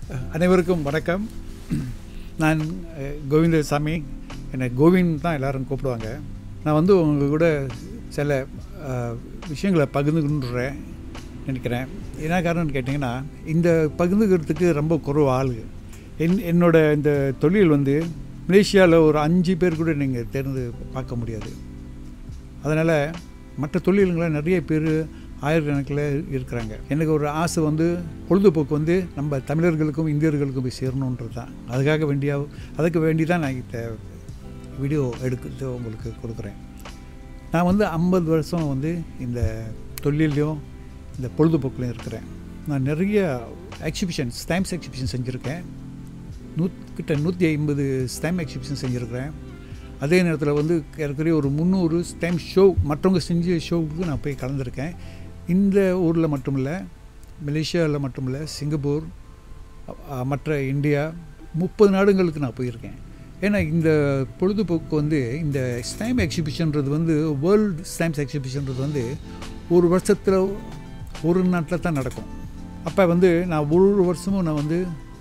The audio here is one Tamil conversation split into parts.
அனைவருக்கும் வணக்கம் நான் அஹ், கோவிந்தசாமி என்னை கோவிந்த் தான் எல்லாரும் கூப்பிடுவாங்க நான் வந்து உங்கள் கூட சில அஹ், விஷயங்களை பகிர்ந்துக்கின்றேன் நினைக்கிறேன் என்ன காரணம்னு கேட்டிங்கன்னா இந்த பகிர்ந்துக்கிறதுக்கு ரொம்ப குறைவு ஆள் என் என்னோட இந்த தொழில் வந்து மலேசியாவில் ஒரு அஞ்சு பேர் கூட நீங்கள் தேர்ந்து பார்க்க முடியாது அதனால் மற்ற தொழில்களை நிறைய பேர் ஆயிரக்கணக்கில் இருக்கிறாங்க எனக்கு ஒரு ஆசை வந்து பொழுதுபோக்கு வந்து நம்ம தமிழர்களுக்கும் இந்தியர்களுக்கும் போய் சேரணுன்றது தான் அதுக்காக வேண்டிய அதுக்கு வேண்டி தான் நான் இந்த வீடியோ எடுத்து உங்களுக்கு கொடுக்குறேன் நான் வந்து ஐம்பது வருஷம் வந்து இந்த தொழிலையும் இந்த பொழுதுபோக்குலையும் இருக்கிறேன் நான் நிறைய எக்ஸிபிஷன் ஸ்டாம்ப்ஸ் எக்ஸிபிஷன் செஞ்சுருக்கேன் நூற்றிட்ட நூற்றி ஐம்பது ஸ்டாம்ப் எக்ஸிபிஷன் செஞ்சுருக்கிறேன் அதே நேரத்தில் வந்து ஏற்கனவே ஒரு முந்நூறு ஸ்டாம்ப் ஷோ மற்றவங்க செஞ்ச ஷோவுக்கு நான் போய் கலந்துருக்கேன் இந்த ஊரில் மட்டும் இல்லை மலேசியாவில் மட்டும் இல்லை சிங்கப்பூர் அ- மற்ற இந்தியா முப்பது நாடுகளுக்கு நான் போயிருக்கேன் ஏன்னா இந்த பொழுதுபோக்கு வந்து இந்த ஸ்டாம்ப் எக்ஸிபிஷன்றது வந்து வேர்ல்டு ஸ்டாம்ப்ஸ் எக்ஸிபிஷன்றது வந்து ஒரு வருஷத்தில் ஒரு நாட்டில் தான் நடக்கும் அப்போ வந்து நான் ஒரு வருஷமும் நான் வந்து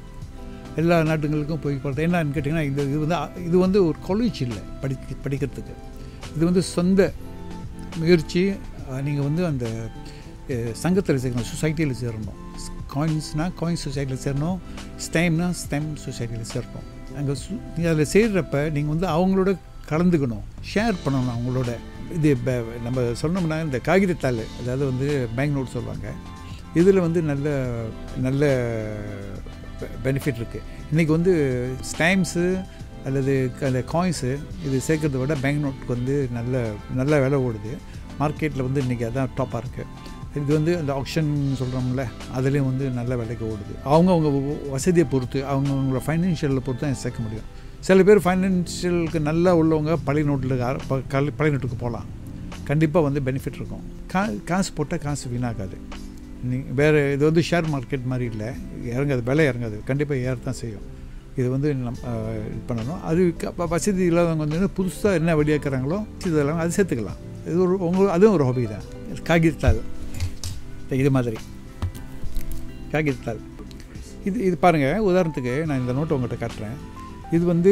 எல்லா நாட்டுங்களுக்கும் போய் பார்த்தேன் என்னன்னு கேட்டிங்கன்னா இந்த இது வந்து இது வந்து ஒரு காலேஜ் இல்லை படிக்க படிக்கிறதுக்கு இது வந்து சொந்த முயற்சி நீங்கள் வந்து அந்த அஹ், சங்கத்தில் சேர்க்கணும் சொசைட்டியில் சேரணும் காயின்ஸ்னால் காயின்ஸ் சொசைட்டியில் சேரணும் ஸ்டைம்னா ஸ்டைம் சொசைட்டியில் சேரணும் அங்கே நீங்கள் அதில் சேர்றப்ப நீங்கள் வந்து அவங்களோட கலந்துக்கணும் ஷேர் பண்ணணும் அவங்களோட இது ப- நம்ம சொன்னோம்னா இந்த காகிதத்தாள் அதாவது வந்து பேங்க் நோட் சொல்லுவாங்க இதில் வந்து நல்ல நல்ல பெனிஃபிட் இருக்குது இன்றைக்கி வந்து ஸ்டாம்ப்ஸு அல்லது அந்த காயின்ஸு இது சேர்க்கறத விட பேங்க் நோட்டுக்கு வந்து நல்ல நல்ல விலை ஓடுது மார்க்கெட்டில் வந்து இன்றைக்கி அதான் டாப்பாக இருக்குது இது வந்து அந்த ஆக்ஷன் சொல்கிறோம்ல அதுலேயும் வந்து நல்ல விலைக்கு ஓடுது அவங்கவுங்க வசதியை பொறுத்து அவங்கவுங்களோட ஃபைனான்ஷியலில் பொறுத்து தான் சேர்க்க முடியும் சில பேர் ஃபைனான்ஷியலுக்கு நல்லா உள்ளவங்க பழைய நோட்டில் பழைய நோட்டுக்கு போகலாம் கண்டிப்பாக வந்து பெனிஃபிட் இருக்கும் கா காசு போட்டால் காசு வீணாகாது நீ வேறு இது வந்து ஷேர் மார்க்கெட் மாதிரி இல்லை இறங்காது விலை இறங்காது கண்டிப்பாக ஏற தான் செய்யும் இது வந்து நம் அஹ், இது பண்ணணும் அது க- வ- வசதி இல்லாதவங்க வந்து புதுசாக என்ன வெளியாக்குறாங்களோ இதெல்லாம் அது சேர்த்துக்கலாம் இது ஒரு உங்களுக்கு அதுவும் ஒரு ஹாபி தான் காகிதத்தாள் இது மாதிரி காகிதத்தாள் இது இது பாருங்கள் உதாரணத்துக்கு நான் இந்த நோட்டை உங்கள்கிட்ட காட்டுறேன் இது வந்து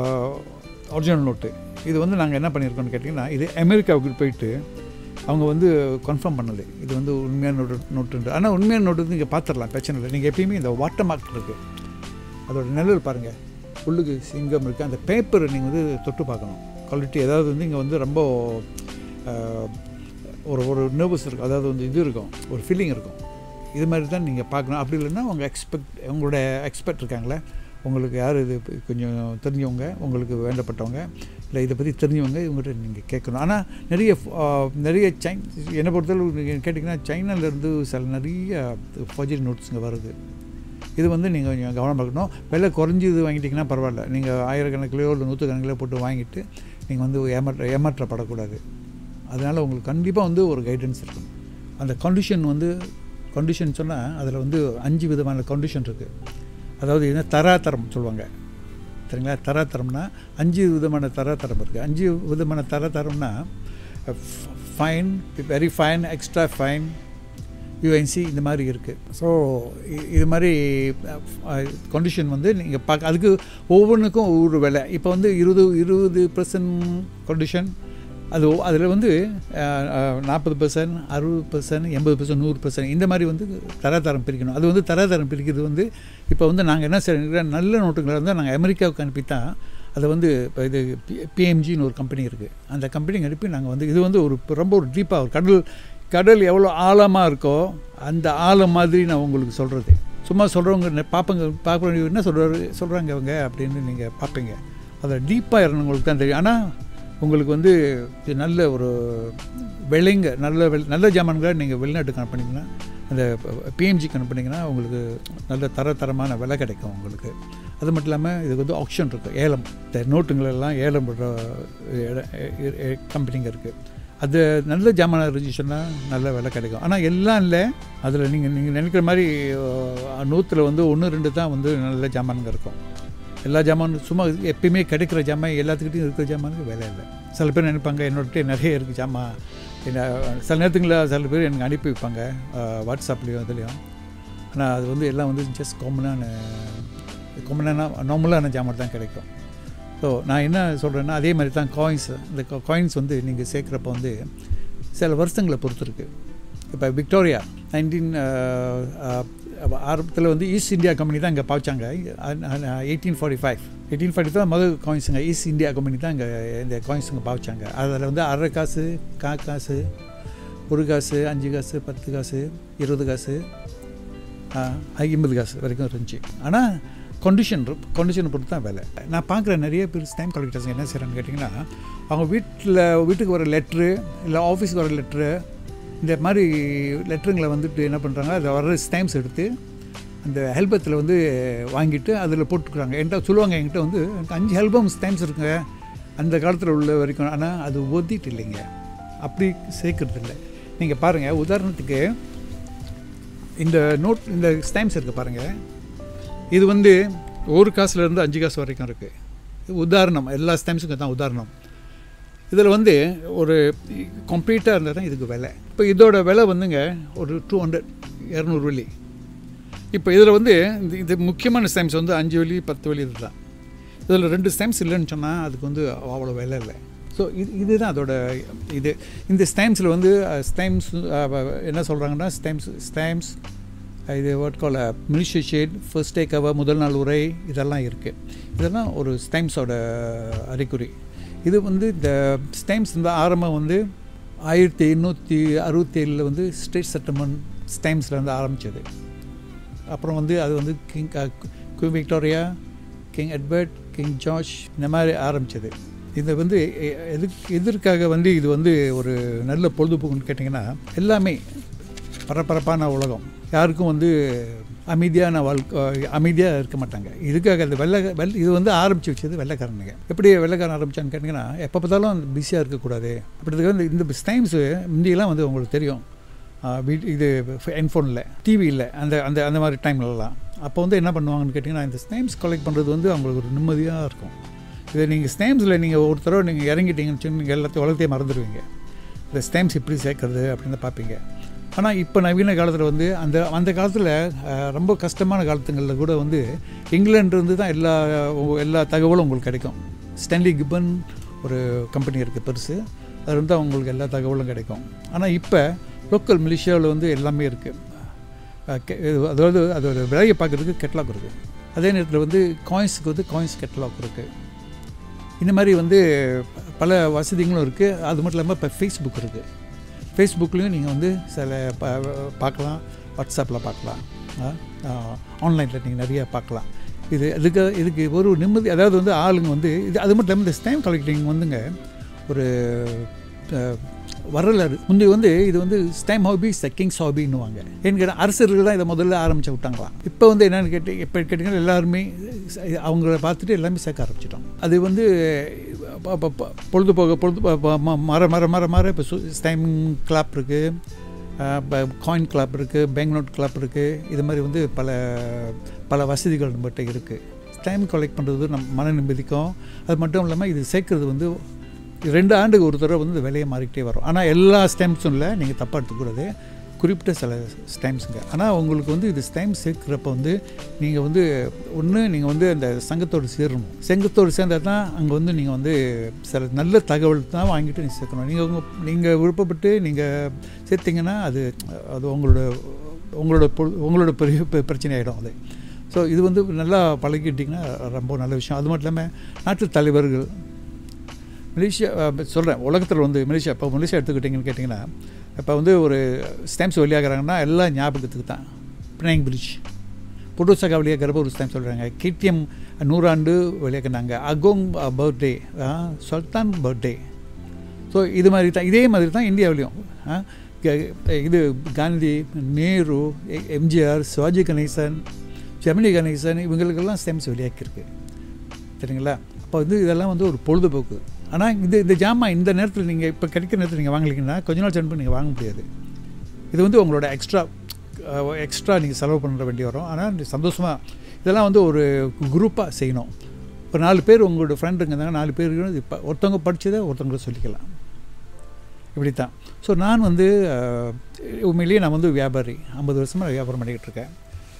ஒரிஜினல் நோட்டு இது வந்து நாங்கள் என்ன பண்ணியிருக்கோம்னு கேட்டிங்கன்னா இது அமெரிக்காவுக்கு போயிட்டு அவங்க வந்து கன்ஃபார்ம் பண்ணது இது வந்து உண்மையான நோட்டு நோட்டுன்ட்டு ஆனால் உண்மையான நோட்டு வந்து நீங்கள் பார்த்துடலாம் பிரச்சனை இல்லை நீங்கள் எப்பயுமே இந்த வாட்டர் மார்க் இருக்குது அதோட நிழல் பாருங்கள் உள்ளுக்கு சிங்கம் இருக்குது அந்த பேப்பரை நீங்கள் வந்து தொட்டு பார்க்கணும் குவாலிட்டி ஏதாவது வந்து இங்கே வந்து ரொம்ப ஆஹ், ஒரு ஒரு நர்வஸ் இருக்கும் அதாவது வந்து இது இருக்கும் ஒரு ஃபீலிங் இருக்கும் இது மாதிரி தான் நீங்கள் பார்க்கணும் அப்படி இல்லைன்னா உங்கள் எக்ஸ்பெக்ட் உங்களோட எக்ஸ்பெக்ட் இருக்காங்களே உங்களுக்கு யார் இது கொஞ்சம் தெரிஞ்சவங்க உங்களுக்கு வேண்டப்பட்டவங்க இல்லை இதை பற்றி தெரிஞ்சவங்க இவங்ககிட்ட நீங்கள் கேட்கணும் ஆனால் நிறைய ஆஹ், நிறைய சைன் என்னை பொறுத்தளவு நீங்கள் கேட்டிங்கன்னா சைனாலேருந்து சில நிறைய ஃபர்ஜரி நோட்ஸுங்க வருது இது வந்து நீங்கள் கொஞ்சம் கவனமாக இருக்கணும் விலை குறைஞ்சி இது வாங்கிட்டீங்கன்னா பரவாயில்ல நீங்கள் ஆயிரக்கணக்கிலையோ இல்லை நூற்றுக்கணக்கிலையோ போட்டு வாங்கிட்டு நீங்கள் வந்து ஏமாற்ற ஏமாற்றப்படக்கூடாது அதனால் உங்களுக்கு கண்டிப்பாக வந்து ஒரு கைடன்ஸ் இருக்கணும் அந்த கண்டிஷன் வந்து கண்டிஷன் சொன்னால் அதில் வந்து அஞ்சு விதமான கண்டிஷன் இருக்குது அதாவது என்ன தராதரம் சொல்லுவாங்க சரிங்களா தராதரம்னா அஞ்சு விதமான தராதரம் இருக்குது அஞ்சு விதமான தராதரம்னா fine very fine extra fine UNC இந்த மாதிரி இருக்குது ஸோ இது மாதிரி கண்டிஷன் வந்து நீங்கள் பார்க்க அதுக்கு ஒவ்வொன்றுக்கும் ஒவ்வொரு விலை இப்போ வந்து இருபது இருபது பர்சன்ட் கண்டிஷன் அது அதில் வந்து நாற்பது பர்சன்ட் அறுபது பர்சன்ட் எண்பது பர்சன்ட் நூறு பர்சன்ட் இந்த மாதிரி வந்து தராதரம் பிரிக்கணும் அது வந்து தராதரம் பிரிக்கிறது வந்து இப்போ வந்து நாங்கள் என்ன செய்யறோம் நல்ல நோட்டுகளை இருந்தால் நாங்கள் அமெரிக்காவுக்கு அனுப்பி தான் அதை வந்து இப்போ இது பிஎம்ஜின்னு ஒரு கம்பெனி இருக்குது அந்த கம்பெனிக்கு அனுப்பி நாங்கள் வந்து இது வந்து ஒரு ரொம்ப ஒரு டீப்பாக ஒரு கடல் கடல் எவ்வளோ ஆழமாக இருக்கோ அந்த ஆழம் மாதிரி நான் உங்களுக்கு சொல்கிறது சும்மா சொல்கிறவங்க பார்ப்பங்க பார்க்குறவங்க என்ன சொல்கிறாரு சொல்கிறாங்க அவங்க அப்படின்னு நீங்கள் பார்ப்பீங்க அதில் டீப்பாக இறங்கினவங்களுக்கு தான் தெரியும் ஆனால் உங்களுக்கு வந்து இது நல்ல ஒரு விலைங்க நல்ல வெள் நல்ல ஜாமான்களை நீங்கள் வெளிநாட்டுக்கு அனுப்புனீங்கன்னா அந்த பிஎம்ஜிக்கு அனுப்புனீங்கன்னா உங்களுக்கு நல்ல தரத்தரமான விலை கிடைக்கும் உங்களுக்கு அது மட்டும் இல்லாமல் இதுக்கு வந்து ஆப்ஷன் இருக்குது ஏலம் இந்த நோட்டுங்களெல்லாம் ஏலம் விடுற கம்பெனிங்க இருக்குது அது நல்ல ஜாமான் இருந்துச்சுன்னா நல்ல விலை கிடைக்கும் ஆனால் எல்லாம் இல்லை அதில் நீங்கள் நீங்கள் நினைக்கிற மாதிரி நூற்றில் வந்து ஒன்று ரெண்டு தான் வந்து நல்ல ஜாமானுங்க இருக்கும் எல்லா ஜாமானும் சும்மா எப்பயுமே கிடைக்கிற ஜாமான் எல்லாத்துக்கிட்டையும் இருக்கிற ஜாமானுக்கு விலை இல்லை சில பேர் நினைப்பாங்க என்னோடய நிறைய இருக்குது ஜாமான் என்ன சில நேரத்துங்களில் சில பேர் எனக்கு அனுப்பி வைப்பாங்க வாட்ஸ்அப்லேயும் இதுலேயும் ஆனால் அது வந்து எல்லாம் வந்து ஜஸ்ட் காமனான காமனான நார்மலான ஜாமான் தான் கிடைக்கும் ஸோ நான் என்ன சொல்கிறேன்னா அதே மாதிரி தான் காயின்ஸ் இந்த காயின்ஸ் வந்து நீங்கள் சேர்க்குறப்ப வந்து சில வருஷங்களை பொறுத்து இருக்குது இப்போ விக்டோரியா நைன்டீன் ஆரம்பத்தில் வந்து ஈஸ்ட் இந்தியா கம்பெனி தான் இங்கே பாய்ச்சாங்க eighteen forty five eighteen forty தான் முதல் காயின்ஸுங்க ஈஸ்ட் இந்தியா கம்பெனி தான் இங்கே இந்த காயின்ஸுங்க பாய்ச்சாங்க அதில் வந்து அரை காசு கா காசு ஒரு காசு அஞ்சு காசு பத்து காசு இருபது காசு ஐம்பது காசு வரைக்கும் இருந்துச்சு ஆனால் கண்டிஷன் கண்டிஷனை பொறுத்து தான் வேலை நான் பார்க்குற நிறைய பேர் டைம் கலெக்டர்ஸ் என்ன செய்கிறான்னு கேட்டிங்கன்னா அவங்க வீட்டில் வீட்டுக்கு வர லெட்ரு இல்லை ஆஃபீஸ்க்கு வர லெட்ரு இந்த மாதிரி லெட்டருங்களை வந்துட்டு என்ன பண்ணுறாங்க அதை வர ஸ்டாம்ப்ஸ் எடுத்து அந்த ஹெல்பத்தில் வந்து வாங்கிட்டு அதில் போட்டுக்கிறாங்க என்கிட்ட சொல்லுவாங்க என்கிட்ட வந்து எனக்கு அஞ்சு ஹெல்பம் ஸ்டாம்ப்ஸ் இருக்குங்க அந்த காலத்தில் உள்ள வரைக்கும் ஆனால் அது ஒத்திட்டு இல்லைங்க அப்படி சேர்க்கறது இல்லை நீங்கள் பாருங்கள் உதாரணத்துக்கு இந்த நோட் இந்த ஸ்டாம்ப்ஸ் இருக்குது பாருங்கள் இது வந்து ஒரு காசுலேருந்து அஞ்சு காசு வரைக்கும் இருக்குது உதாரணம் எல்லா ஸ்டாம்ப்ஸுக்கும் தான் உதாரணம் இதில் வந்து ஒரு கம்ப்ளீட்டாக இருந்தால் தான் இதுக்கு விலை இப்போ இதோட விலை வந்துங்க ஒரு டூ ஹண்ட்ரட் இரநூறு வெள்ளி இப்போ இதில் வந்து இந்த இது முக்கியமான ஸ்டாம்ப்ஸ் வந்து அஞ்சு வெள்ளி பத்து வெள்ளி இதுதான் இதில் ரெண்டு ஸ்டாம்ப்ஸ் இல்லைன்னு சொன்னால் அதுக்கு வந்து அவ்வளோ விலை இல்லை ஸோ இது இதுதான் அதோட இது இந்த ஸ்டாம்ப்ஸில் வந்து ஸ்டாம்ப்ஸ் என்ன சொல்கிறாங்கன்னா ஸ்டாம்ப்ஸ் ஸ்டாம்ப்ஸ் இது what call miniature sheet first day cover முதல் நாள் உரை இதெல்லாம் இருக்குது இதெல்லாம் ஒரு ஸ்டாம்ப்ஸோட அறிகுறி இது வந்து இந்த ஸ்டாம்ப்ஸ் இந்த ஆரம்பம் வந்து ஆயிரத்தி எண்ணூற்றி அறுபத்தி ஏழில் வந்து ஸ்டேட் செட்டில்மெண்ட் ஸ்டாம்ப்ஸில் வந்து ஆரம்பித்தது அப்புறம் வந்து அது வந்து king queen Victoria king Edward king George இந்த மாதிரி ஆரம்பித்தது இது வந்து எதுக்கு எதற்காக வந்து இது வந்து ஒரு நல்ல பொழுதுபோக்குன்னு கேட்டிங்கன்னா எல்லாமே பரபரப்பான உலகம் யாருக்கும் வந்து அமைதியான வாழ்க்கை அமைதியாக இருக்க மாட்டாங்க இதுக்காக அந்த வெள்ளை வெள் இது வந்து ஆரம்பித்து வச்சது வெள்ளைக்காரனுங்க எப்படி வெள்ளைக்காரன் ஆரம்பித்தான்னு கேட்டிங்கன்னா எப்போ பார்த்தாலும் பிஸியாக இருக்கக்கூடாது அப்படின்றதுக்கு வந்து இந்த டைம்ஸு முந்தியெல்லாம் வந்து உங்களுக்கு தெரியும் வீட் இது ஹெட்ஃபோனில் டிவி இல்லை அந்த அந்த அந்த மாதிரி டைம்லலாம் அப்போ வந்து என்ன பண்ணுவாங்கன்னு கேட்டிங்கன்னா இந்த ஸ்டைம்ஸ் கலெக்ட் பண்ணுறது வந்து அவங்களுக்கு ஒரு நிம்மதியாக இருக்கும் இதை நீங்கள் ஸ்டாம்ப்ஸில் நீங்கள் ஒரு தடவை நீங்கள் இறங்கிட்டீங்கன்னு சொல்லி நீங்கள் எல்லாத்தையும் உலகத்தையும் மறந்துடுவீங்க இந்த ஸ்டாம்ப்ஸ் எப்படி சேர்க்கறது அப்படின்னு பார்ப்பீங்க ஆனால் இப்போ நவீன காலத்தில் வந்து அந்த அந்த காலத்தில் ரொம்ப கஷ்டமான காலத்துங்களில் கூட வந்து இங்கிலாந்துலேருந்து தான் எல்லா எல்லா தகவலும் உங்களுக்கு கிடைக்கும் ஸ்டான்லி கிப்பன் ஒரு கம்பெனி இருக்குது பெருசு அது வந்து அவங்களுக்கு எல்லா தகவலும் கிடைக்கும் ஆனால் இப்போ லோக்கல் மிலிஷியாவில் வந்து எல்லாமே இருக்குது அதாவது அதோட விலையை பார்க்குறதுக்கு கெட்லாக் இருக்குது அதே நேரத்தில் வந்து காயின்ஸுக்கு வந்து காயின்ஸ் கெட்லாக் இருக்குது இந்த மாதிரி வந்து பல வசதிகளும் இருக்குது அது மட்டும் இல்லாமல் இப்போ ஃபேஸ்புக் இருக்குது ஃபேஸ்புக்லேயும் நீங்கள் வந்து சில ப பார்க்கலாம் வாட்ஸ்அப்பில் பார்க்கலாம் ஆன்லைனில் நீங்கள் நிறைய பார்க்கலாம் இது இதுக்கு இதுக்கு ஒரு நிம்மதி அதாவது வந்து ஆளுங்க வந்து இது அது மட்டும் இல்லாமல் இந்த ஸ்டைம் கலெக்டிங் வந்துங்க ஒரு வரலாறு முந்தி வந்து இது வந்து ஸ்டைம் ஹாபி கிங்ஸ் ஹாபின்னுவாங்க என்கிற அரசர்கள் தான் இதை முதல்ல ஆரம்பிச்சு விட்டாங்களாம் இப்போ வந்து என்னென்னு கேட்டு இப்போ கேட்டிங்கன்னா எல்லாருமே அவங்கள பார்த்துட்டு எல்லாமே சேர்க்க ஆரம்பிச்சிட்டோம் அது வந்து பொழுதுபோக பொழுது மர மர மர மர இப்போ ஸ்டைம் கிளாப் இருக்குது இப்போ காயின் கிளப் இருக்குது பேங்க் நோட் கிளப் இருக்குது இது மாதிரி வந்து பல பல வசதிகள் நம்மகிட்ட இருக்குது டைம் கலெக்ட் பண்ணுறது நம் மன நிம்மதிக்கும் அது மட்டும் இல்லாமல் இது சேர்க்குறது வந்து ரெண்டு ஆண்டுக்கு ஒரு தடவை வந்து விலையை மாறிக்கிட்டே வரும் ஆனால் எல்லா ஸ்டாம்ப்ஸும் இல்லை நீங்கள் தப்பாக எடுத்துக்கூடாது குறிப்பிட்ட சில ஸ்டாம்ப்ஸுங்க ஆனால் உங்களுக்கு வந்து இது ஸ்டாம்ப் சேர்க்குறப்ப வந்து நீங்கள் வந்து ஒன்று நீங்கள் வந்து அந்த சங்கத்தோடு சேரணும் சங்கத்தோடு சேர்ந்தால் தான் அங்கே வந்து நீங்கள் வந்து சில நல்ல தகவல் தான் வாங்கிட்டு நீங்கள் சேர்க்கணும் நீங்கள் உங்கள் நீங்கள் விருப்பப்பட்டு நீங்கள் சேர்த்திங்கன்னா அது அது உங்களோட உங்களோட பொ உங்களோட பெரிய பிரச்சனை ஆகிடும் அது ஸோ இது வந்து நல்லா பழகிட்டிங்கன்னா ரொம்ப நல்ல விஷயம் அது மட்டும் இல்லாமல் நாட்டு தலைவர்கள் மலேசியா சொல்கிறேன் உலகத்தில் வந்து மலேசியா இப்போ மலேசியா எடுத்துக்கிட்டிங்கன்னு கேட்டிங்கன்னா இப்போ வந்து ஒரு ஸ்டாம்ப்ஸ் வெளியாகிறாங்கன்னா எல்லாம் ஞாபகத்துக்கு தான் பினாங் பிரிட்ஜ் புடுசகா வெளியாகிறப்ப ஒரு ஸ்டாம்ப் சொல்கிறாங்க கேடிஎம் நூறாண்டு வெளியாக்குனாங்க அகோங் பர்த்டே சுல்தான் பர்த்டே ஸோ இது மாதிரி தான் இதே மாதிரி தான் இந்தியாவிலையும் இது காந்தி நேரு எம்ஜிஆர் சிவாஜி கணேசன் ஜெமினி கணேசன் இவங்களுக்கெல்லாம் ஸ்டாம்ப்ஸ் வெளியாக்கியிருக்கு சரிங்களா அப்போ வந்து இதெல்லாம் வந்து ஒரு பொழுதுபோக்கு ஆனால் இந்த இந்த ஜாமான் இந்த நேரத்தில் நீங்கள் இப்போ கிடைக்கிற நேரத்தில் நீங்கள் வாங்கலிங்கன்னா கொஞ்ச நாள் சென்று நீங்கள் வாங்க முடியாது இது வந்து உங்களோட எக்ஸ்ட்ரா எக்ஸ்ட்ரா நீங்கள் செலவு பண்ணுற வேண்டி வரும் ஆனால் சந்தோஷமாக இதெல்லாம் வந்து ஒரு குரூப்பாக செய்யணும் ஒரு நாலு பேர் உங்களோட ஃப்ரெண்டுங்க இருந்தாங்க நாலு பேர் இப்போ ஒருத்தவங்க படித்ததை ஒருத்தவங்களை சொல்லிக்கலாம் இப்படி தான் ஸோ நான் வந்து உண்மையிலேயே நான் வந்து வியாபாரி ஐம்பது வருஷமாக வியாபாரம் பண்ணிக்கிட்டு இருக்கேன்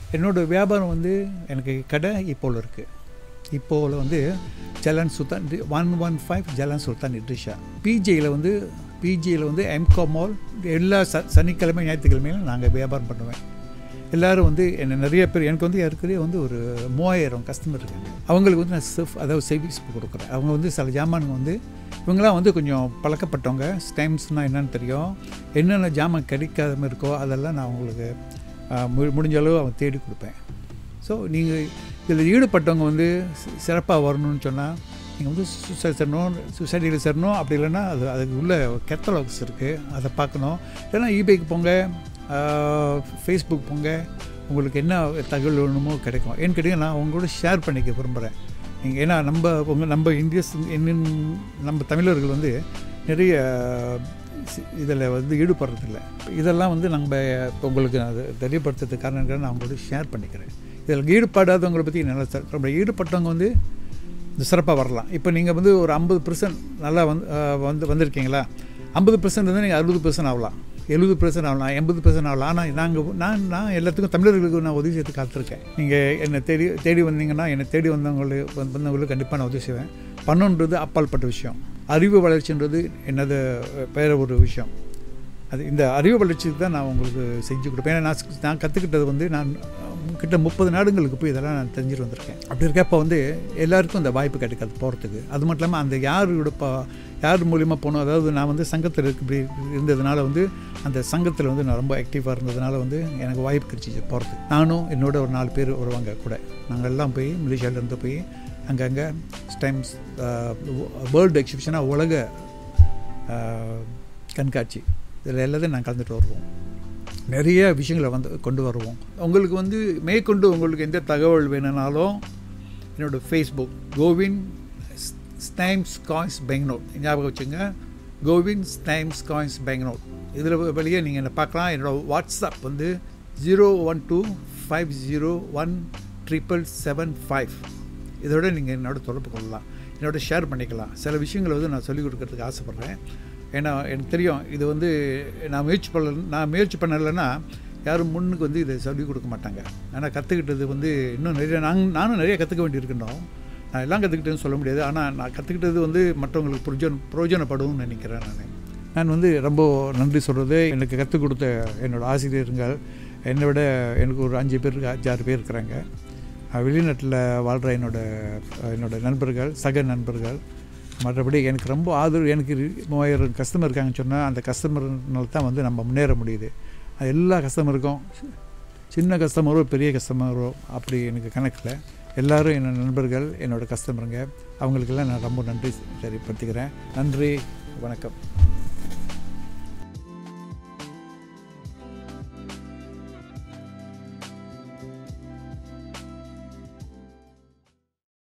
என்னோடய வியாபாரம் வந்து எனக்கு கடை இப்போவில் இருக்குது இப்போவில் வந்து Jalan Sultan one one five Jalan Sultan இட்ரிஷா பிஜியில் வந்து பிஜியில் வந்து எம்கோ மால் எல்லா ச சனிக்கிழமை ஞாயிற்றுக்கிழமையிலும் நாங்கள் வியாபாரம் பண்ணுவேன் எல்லோரும் வந்து என்ன நிறைய பேர் எனக்கு வந்து ஏற்கனவே வந்து ஒரு மூவாயிரம் கஸ்டமர் இருக்காங்க அவங்களுக்கு வந்து நான் செஃப் அதாவது சர்வீஸ் கொடுக்குறேன் அவங்க வந்து சில ஜாமானுங்க வந்து இவங்களாம் வந்து கொஞ்சம் பழக்கப்பட்டவங்க ஸ்டைம்ஸ்னால் என்னென்னு தெரியும் என்னென்ன ஜாமான் கிடைக்காத இருக்கோ அதெல்லாம் நான் அவங்களுக்கு மு முடிஞ்ச அளவு அவங்க தேடி கொடுப்பேன் ஸோ நீங்கள் இதில் ஈடுபட்டவங்க வந்து சிறப்பாக வரணும்னு சொன்னால் நீங்கள் வந்து சூசைட் சேரணும் சொசைட்டியில் சேரணும் அப்படி இல்லைன்னா அது அதுக்கு உள்ள கெத்தலாக்ஸ் இருக்குது அதை பார்க்கணும் இல்லைன்னா இபேக்கு போங்க ஃபேஸ்புக் போங்க உங்களுக்கு என்ன தகவல் வேணுமோ கிடைக்கும் ஏன்னு கேட்டிங்கன்னா நான் உங்களோட ஷேர் பண்ணிக்க விரும்புகிறேன் நீங்கள் ஏன்னா நம்ம உங்கள் நம்ம இந்தியஸ் இன்னும் நம்ம தமிழர்கள் வந்து நிறைய இதில் வந்து ஈடுபடுறதில்ல இதெல்லாம் வந்து நம்ம இப்போ உங்களுக்கு அது தெரியப்படுத்துறதுக்கு காரணம் நான் உங்களோட ஷேர் பண்ணிக்கிறேன் இதில் ஈடுபடாதவங்களை பற்றி நல்லா ரொம்ப ஈடுபட்டவங்க வந்து சிறப்பாக வரலாம் இப்போ நீங்கள் வந்து ஒரு ஐம்பது பர்சன்ட் நல்லா வந்து வந்து வந்திருக்கீங்களா ஐம்பது பர்சன்ட் வந்து நீங்கள் அறுபது பர்சன்ட் ஆகலாம் எழுபது பர்சன்ட் ஆகலாம் எண்பது பர்சன்ட் ஆகலாம் ஆனால் நாங்கள் நான் நான் எல்லாத்துக்கும் தமிழர்களுக்கு நான் உதவி செய்து காத்திருக்கேன் நீங்கள் என்னை தேடி தேடி வந்தீங்கன்னா என்னை தேடி வந்தவங்களுக்கு வந்தவங்களுக்கு கண்டிப்பாக நான் உதவி செய்வேன் பண்ணுன்றது அப்பால்பட்ட விஷயம் அறிவு வளர்ச்சின்றது என்னது வேற ஒரு விஷயம் அது இந்த அறிவு வளர்ச்சிக்கு தான் நான் உங்களுக்கு செஞ்சு கொடுப்பேன் ஏன்னா நான் நான் கற்றுக்கிட்டது வந்து நான் கிட்ட முப்பது நாடுகளுக்கு போய் இதெல்லாம் நான் தெரிஞ்சுட்டு வந்திருக்கேன் அப்படி இருக்கப்போ வந்து எல்லாருக்கும் அந்த வாய்ப்பு கிடைக்காது போகிறதுக்கு அது மட்டும் இல்லாமல் அந்த யாரோட பா யார் மூலிமா போனோம் அதாவது நான் வந்து சங்கத்தில் இப்படி இருந்ததுனால வந்து அந்த சங்கத்தில் வந்து நான் ரொம்ப ஆக்டிவாக இருந்ததுனால வந்து எனக்கு வாய்ப்பு கிடைச்சிச்சு போகிறதுக்கு நானும் என்னோட ஒரு நாலு பேர் வருவாங்க கூட நாங்கள் எல்லாம் போய் மலேசியாவிலேருந்து போய் அங்கங்கே ஸ்டைம்ஸ் வேர்ல்டு எக்ஸிபிஷனாக உலக கண்காட்சி இதில் எல்லாத்தையும் நாங்கள் கலந்துட்டு வருவோம் நிறைய விஷயங்களை வந்து கொண்டு வருவோம் உங்களுக்கு வந்து மேற்கொண்டு உங்களுக்கு எந்த தகவல் வேணும்னாலும் என்னோடய ஃபேஸ்புக் கோவின் ஸ்டைம்ஸ் காயின்ஸ் பெங்களூர் ஞாபகம் வச்சுங்க கோவின் ஸ்டைம்ஸ் காயின்ஸ் பெங்களூர் இதில் வெளியே நீங்கள் என்ன பார்க்கலாம் என்னோடய வாட்ஸ்அப் வந்து zero one two five zero one triple seven five இதோட நீங்கள் என்னோட தொடர்பு கொள்ளலாம் என்னோட ஷேர் பண்ணிக்கலாம் சில விஷயங்களை வந்து நான் சொல்லிக் கொடுக்கறதுக்கு ஆசைப்பட்றேன் ஏன்னா எனக்கு தெரியும் இது வந்து நான் முயற்சி பண்ண நான் முயற்சி பண்ணலைன்னா யாரும் முன்னுக்கு வந்து இதை சொல்லிக் கொடுக்க மாட்டாங்க ஆனால் கற்றுக்கிட்டது வந்து இன்னும் நிறைய நாங்கள் நானும் நிறைய கற்றுக்க வேண்டியிருக்கணும் நான் எல்லாம் கற்றுக்கிட்டேன்னு சொல்ல முடியாது ஆனால் நான் கற்றுக்கிட்டது வந்து மற்றவங்களுக்கு புரோஜன பிரயோஜனப்படும்னு நினைக்கிறேன் நான் நான் வந்து ரொம்ப நன்றி சொல்கிறது எனக்கு கற்றுக் கொடுத்த என்னோடய ஆசிரியர்கள் என்னை விட எனக்கு ஒரு அஞ்சு பேர் அஞ்சாறு பேர் இருக்கிறாங்க வெளிநாட்டில் வாழ்கிற என்னோட என்னோடய நண்பர்கள் சக நண்பர்கள் மற்றபடி எனக்கு ரொம்ப ஆதரவு எனக்கு மூவாயிரம் கஸ்டமர் இருக்காங்கன்னு சொன்னால் அந்த கஸ்டமர்னால தான் வந்து நம்ம முன்னேற முடியுது அது எல்லா கஸ்டமருக்கும் சின்ன கஸ்டமரோ பெரிய கஸ்டமரோ அப்படி எனக்கு கணக்கில் எல்லோரும் என்னோட நண்பர்கள் என்னோடய கஸ்டமருங்க அவங்களுக்கெல்லாம் நான் ரொம்ப நன்றி தெரிவிப்படுத்திக்கிறேன் நன்றி வணக்கம்